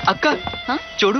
అక్క హ? చూడు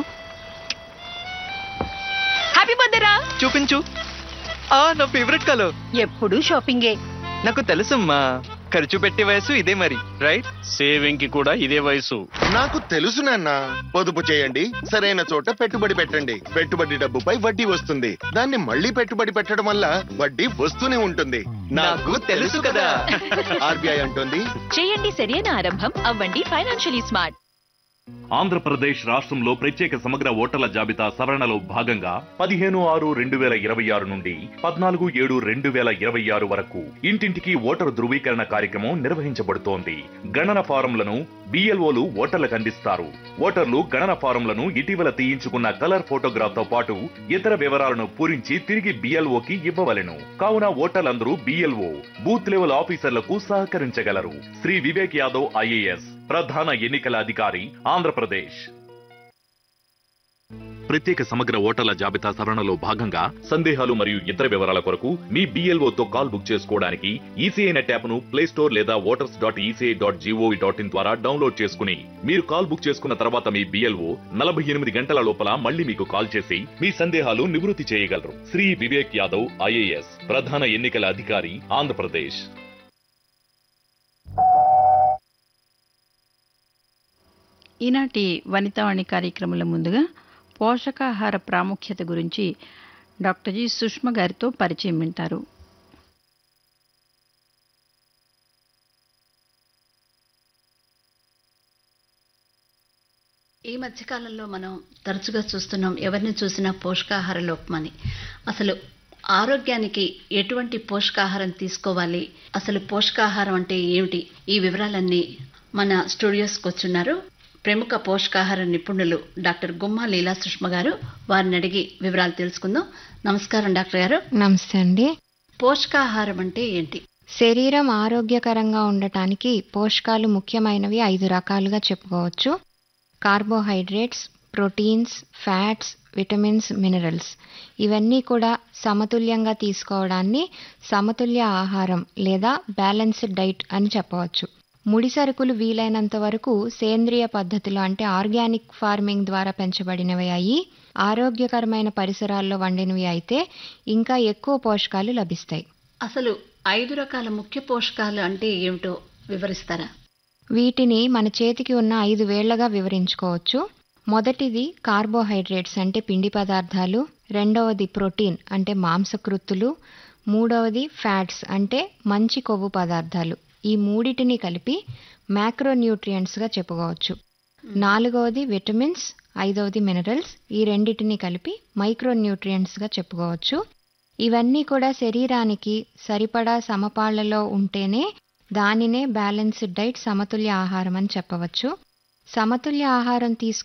హ్యాపీ బర్త్డే రా చూపించు ఆ నా ఫేవరెట్ కలర్ ఎప్పుడు షాపింగే నాకు తెలుసమ్మా ఖర్చు పెట్టే వయసు ఇదే మరి రైట్ సేవింగ్ కి కూడా ఇదే వయసు నాకు తెలుసు నాన్న పొదుపు చేయండి సరైన చోట పెట్టుబడి పెట్టండి పెట్టుబడి డబ్బుపై వడ్డీ వస్తుంది దాన్ని మళ్ళీ పెట్టుబడి పెట్టడం వల్ల వడ్డీ వస్తూనే ఉంటుంది నాకు తెలుసు కదా. ఆర్బీఐ అంటుంది చేయండి సరైన ఆరంభం అవ్వండి ఫైనాన్షియలీ స్మార్ట్ ఆంధ్రప్రదేశ్ రాష్ట్రంలో ప్రత్యేక సమగ్ర ఓటర్ల జాబితా సవరణలో భాగంగా పదిహేను ఆరు రెండు వేల ఇరవై ఆరు నుండి పద్నాలుగు ఏడు రెండు వేల ఇరవై ఆరు వరకు ఇంటింటికి ఓటరు ధృవీకరణ కార్యక్రమం నిర్వహించబడుతోంది గణన ఫారంలను బిఎల్ఓలు ఓటర్లకు అందిస్తారు ఓటర్లు గణన ఫారంలను ఇటీవల తీయించుకున్న కలర్ ఫోటోగ్రాఫ్ తో పాటు ఇతర వివరాలను పూరించి తిరిగి బిఎల్ఓకి ఇవ్వవలెను కావున ఓటర్లందరూ బిఎల్ఓ బూత్ లెవెల్ ఆఫీసర్లకు సహకరించగలరు శ్రీ వివేక్ యాదవ్ ఐఏఎస్ ప్రధాన ఎన్నికల అధికారి ఆంధ్రప్రదేశ్ ప్రత్యేక సమగ్ర ఓటర్ల జాబితా సవరణలో భాగంగా సందేహాలు మరియు ఇతర వివరాల కొరకు మీ BLO తో కాల్ బుక్ చేసుకోవడానికి ఈసీఐ నెట్ యాప్ ను ప్లే స్టోర్ లేదా voters dot ECI dot GOV dot in ద్వారా డౌన్లోడ్ చేసుకుని మీరు కాల్ బుక్ చేసుకున్న తర్వాత మీ బిఎల్ఓ నలభై ఎనిమిది గంటల లోపల మళ్ళీ మీకు కాల్ చేసి మీ సందేహాలు నివృత్తి చేయగలరు శ్రీ వివేక్ యాదవ్ ఐఏఎస్ ప్రధాన ఎన్నికల అధికారి ఆంధ్రప్రదేశ్ ఈనాటి వనితావాణి కార్యక్రమంలో ముందుగా పోషకాహార ప్రాముఖ్యత గురించి డాక్టర్ జి సుష్మ గారితో పరిచయం వింటారు ఈ మధ్యకాలంలో మనం తరచుగా చూస్తున్నాం ఎవరిని చూసినా పోషకాహార లోపమని అసలు ఆరోగ్యానికి ఎటువంటి పోషకాహారం తీసుకోవాలి అసలు పోషకాహారం అంటే ఏమిటి ఈ వివరాలన్నీ మన స్టూడియోస్కి వచ్చున్నారు ప్రముఖ పోషకాహార నిపుణులు డాక్టర్ గుమ్మా లీలా సుష్మ గారు వారిని అడిగి వివరాలు తెలుసుకుందాం నమస్కారం డాక్టర్ గారు నమస్తే అండి పోషకాహారం అంటే ఏంటి శరీరం ఆరోగ్యకరంగా ఉండటానికి పోషకాలు ముఖ్యమైనవి ఐదు రకాలుగా చెప్పుకోవచ్చు carbohydrates proteins fats vitamins minerals ఇవన్నీ కూడా సమతుల్యంగా తీసుకోవడాన్ని సమతుల్య ఆహారం లేదా బ్యాలెన్స్డ్ డైట్ అని చెప్పవచ్చు ముడి సరుకులు వీలైనంత వరకు సేంద్రియ పద్ధతిలో అంటే ఆర్గానిక్ ఫార్మింగ్ ద్వారా పెంచబడినవి అయి ఆరోగ్యకరమైన పరిసరాల్లో వండినవి అయితే ఇంకా ఎక్కువ పోషకాలు లభిస్తాయి అసలు ఐదు రకాల ముఖ్య పోషకాలు అంటే ఏమిటో వివరిస్తారా వీటిని మన చేతికి ఉన్న ఐదు వేళ్లగా వివరించుకోవచ్చు మొదటిది కార్బోహైడ్రేట్స్ అంటే పిండి పదార్థాలు రెండవది ప్రోటీన్ అంటే మాంసకృత్తులు మూడవది ఫ్యాట్స్ అంటే మంచి కొవ్వు పదార్థాలు ఈ మూడిటిని కలిపి మ్యాక్రోన్యూట్రియంట్స్గా చెప్పుకోవచ్చు నాలుగవది విటమిన్స్ ఐదవది మినరల్స్ ఈ రెండిటిని కలిపి మైక్రోన్యూట్రియంట్స్గా చెప్పుకోవచ్చు ఇవన్నీ కూడా శరీరానికి సరిపడా సమపాళ్లలో ఉంటేనే దానినే బ్యాలెన్స్డ్ డైట్ సమతుల్య ఆహారం అని చెప్పవచ్చు సమతుల్య ఆహారం తీసుకు